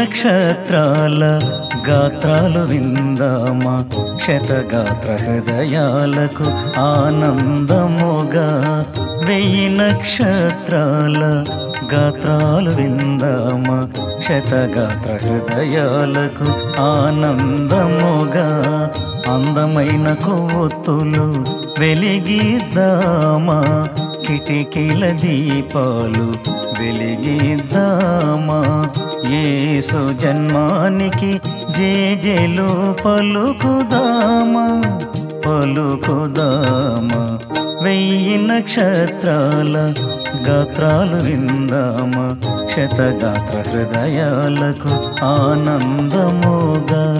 నక్షత్రాల గాత్రాలు విందామా శతగాత్ర హృదయాలకు ఆనందముగా వెయ్యి నక్షత్రాల గాత్రాలు విందామా శతగాత్ర హృదయాలకు ఆనందముగా అందమైన కొవ్వొత్తులు వెలిగిద్దామా కిటికీల దీపాలు వెలిగిద్దామా యేసు జన్మానికి జేజేలు పలుకుదామా పలుకుదామా వెయ్యి నక్షత్రాల గాత్రాలు విందామా శతగాత్ర హృదయాలకు ఆనందముగా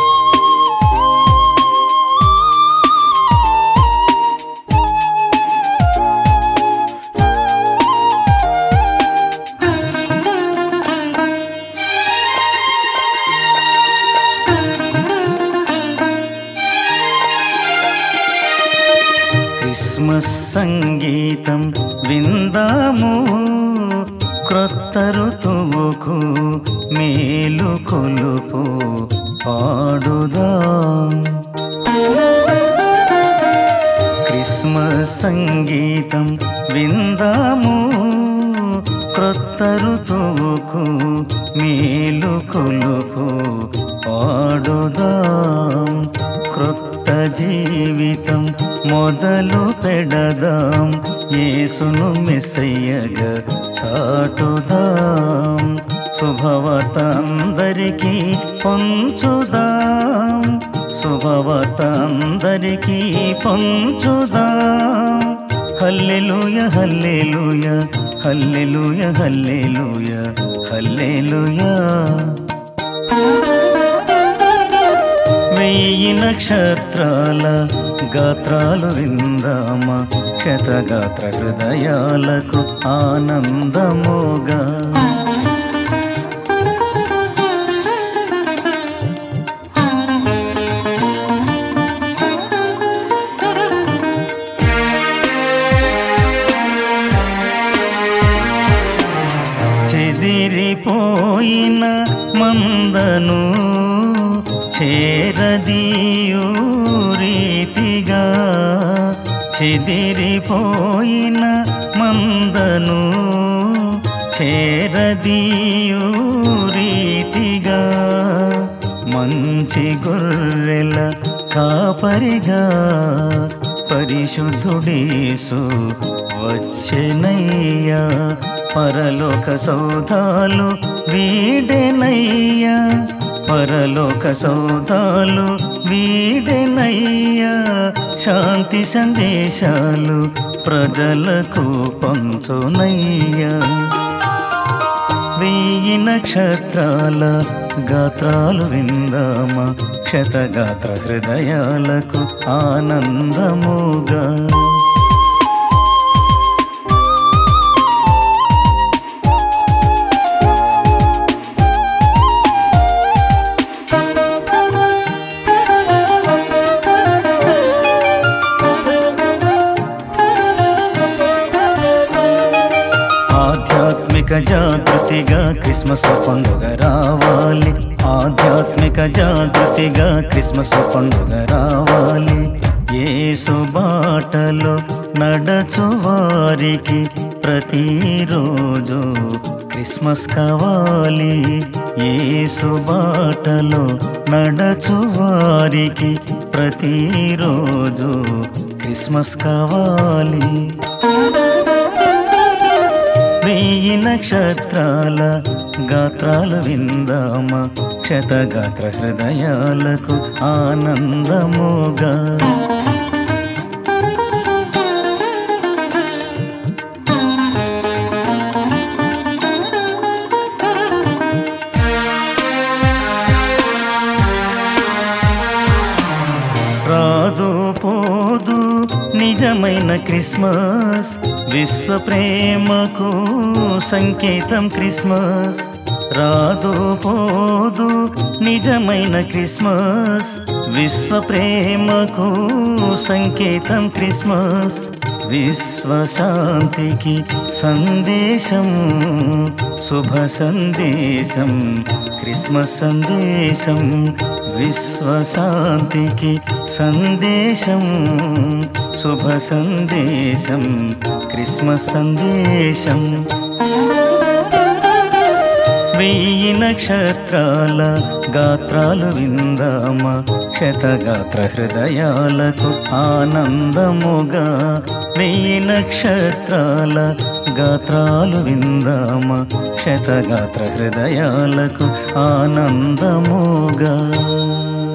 క్రిస్మస్ సంగీతం విందాము క్రొత్త ఋతువుకు మేలు కొలుపు పాడుదాం క్రిస్మస్ సంగీతం విందాము క్రొత్త ఋతువుకు మేలు కొలుపు పాడుదాం క్రొత్త జీవితం మొదలు పెడదాం యేసును మెస్సయ్యగా చాటుదాం శుభవత అందరికీ పొంచుదాం శుభవత అందరికీ పొంచుదాం హల్లెలూయ హల్లెలూయ హల్లెలూయ హల్లెలూయ హల్లెలూయ వెయ్యి నక్షత్రాల గాత్రాలు విందామా శతగాత్ర హృదయాలకు ఆనందముగా చెదిరిపోయిన మందను చేరదీయు రీతిగా చెదిరిపోయిన మందను చేరదీయు రీతిగా మంచి గొర్రెల కాపరిగా పరిశుద్ధుడేసు వచ్చెనయ్యా పరలోక సౌధాలు వీడెనయ్యా పరలోక సౌధాలు వీడెనయ్యా శాంతి సందేశాలు ప్రజలకు పంచునయ్యా వెయ్యి నక్షత్రాల గాత్రాలు విందామా క్షతగాత్ర హృదయాలకు ఆనందముగా ఆధ్యాత్మిక జాగృతిగా క్రిస్మస్ పండుగ రావాలి ఆధ్యాత్మిక జాగృతిగా క్రిస్మస్ పండుగ రావాలి యేసు బాటలో నడచు వారికి ప్రతిరోజు క్రిస్మస్ కావాలి యేసు బాటలో నడచు వారికి ప్రతిరోజు క్రిస్మస్ కావాలి వెయ్యి నక్షత్రాల గాత్రాలు విందామా క్షతగాత్ర హృదయాలకు ఆనందముగా రాదు పోదు నిజమైన క్రిస్మస్ విశ్వ ప్రేమకు సంకేతం క్రిస్మస్ రాదు పోదు నిజమైన క్రిస్మస్ విశ్వ ప్రేమకు సంకేతం క్రిస్మస్ విశ్వ శాంతికి సందేశం శుభ సందేశం క్రిస్మస్ సందేశం విశ్వశాంతికి సందేశం శుభ సందేశం క్రిస్మస్ సందేశం వెయ్యి నక్షత్రాల గాత్రాలు విందామ క్షతగాత్ర హృదయాలకు ఆనందముగా వెయ్యి నక్షత్రాల గాత్రాలు విందామ క్షతగాత్ర హృదయాలకు ఆనందముగా